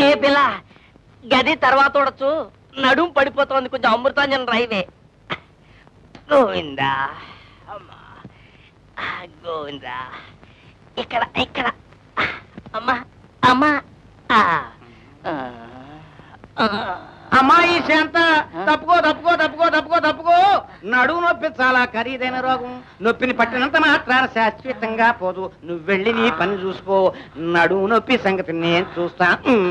ఏ పిల్ల గది తర్వాత చూడొచ్చు నడుం పడిపోతోంది కొంచెం అమృతాంజన్ రైవే గోవిందా అమ్మా ఆ, గోవిందా ఇక్కడ ఇక్కడ అమ్మా అమ్మా ఆ, ఆ, ఆ. అమ్మాయి శాంత తప్పుకో తప్పుకో తప్పుకో తప్పుకో తప్పుకో నడువు నొప్పి చాలా ఖరీదైన రోగం నొప్పిని పట్టినంత మాత్రాన శాశ్వతంగా పోదు నువ్వు వెళ్ళి నీ పని చూసుకో నడువు నొప్పి సంగతి నేను చూస్తా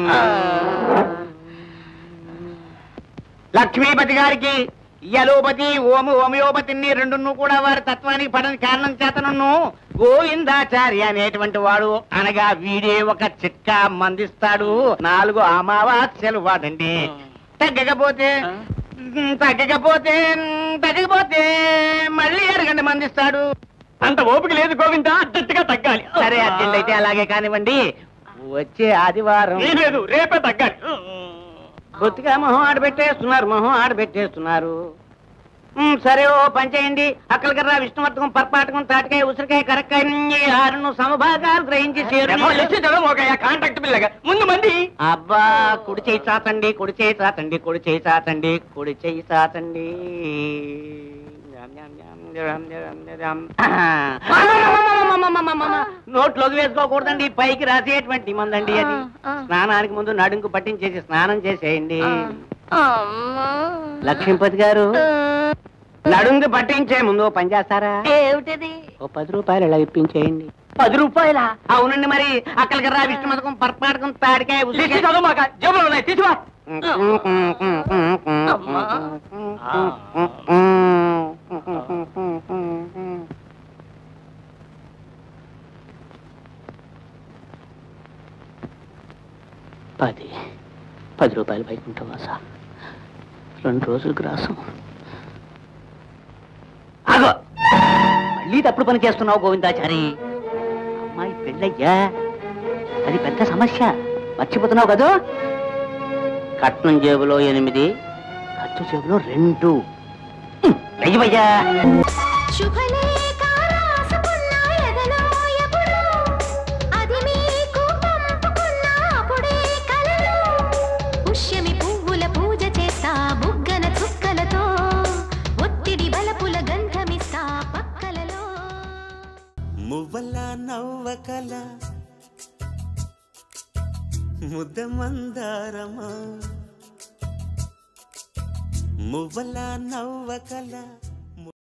లక్ష్మీపతి గారికి యలోపతి ఓము హోమియోపతిని రెండును కూడా వారి తత్వానికి పడని కారణం చేతనన్ను గోవిందాచార్య అనేటువంటి వాడు అనగా వీడే ఒక చిట్కా మందిస్తాడు నాలుగు అమావాస్యలు వాడండి తగ్గకపోతే ఉమ్, తగ్గకపోతే ఉమ్, తగ్గకపోతే మళ్ళీ అరగండి మందిస్తాడు అంత ఓపిక లేదు గోవింద అర్జెంటుగా తగ్గాలి సరే అర్జెంట్ అయితే అలాగే కానివ్వండి వచ్చే ఆదివారం లేదు రేపే తగ్గాలి బొత్తిగా మొహం ఆడబెట్టేస్తున్నారు మొహం ఆడబెట్టేస్తున్నారు ఉమ్, సరే ఓ పని చేయండి అక్కలకర్ర విష్ణువర్ధకం పర్పాటకం తాటికాయ ఉసిరికాయ కరక్కాయ ఈ ఆరును సమభాగాలు గ్రహించి చేరు కాంటాక్ట్ పిల్లగా ముందు మంది అబ్బా కుడి చేయి చాతండి కుడి చేయి చాతండి కుడి చేయి చాతండి కుడి చేయి చాతండి నోట్లోకి వేసుకోకూడదండి పైకి రాసేటువంటి మందండి అది స్నానానికి ముందు నడుంకు పట్టించేసి స్నానం చేసేయండి లక్ష్మీపతి గారు నడుంగు పట్టించే ముందు ఓ పని చేస్తారా ఏమిటది ఓ పది రూపాయలు ఇలా ఇప్పించేయండి పది రూపాయలా అవునండి మరి అక్కడికి రా విష్ణుమతకం పర్పాటకం తాడికాయ ఉసిరికాయ జేబులో ఉన్నాయి తీసువా పది పది రూపాయలు పైకుంటావా సార్ రెండు రోజులకు రాసం ఆగో మళ్ళీ తప్పుడు పని చేస్తున్నావు గోవిందాచారి అమ్మాయి పెళ్ళయ్యా అది పెద్ద సమస్య మర్చిపోతున్నావు కదూ కట్నం జేబులో ఎనిమిది ఖర్చు జేబులో రెండు వెయ్యవయ్యా శుభలేఖ రాసుకున్న ఎదలో ఎప్పుడో అది మీకు పంపుకున్న అప్పుడే కలలో పుష్యమి పువ్వుల పూజ చేస్తా బుగ్గన చుక్కలతో ఒత్తిడి బలపుల గంధమిస్తా పక్కలలో మువ్వల నవ్వకల ముద్ద మందారమా మువ్వల నవ్వకల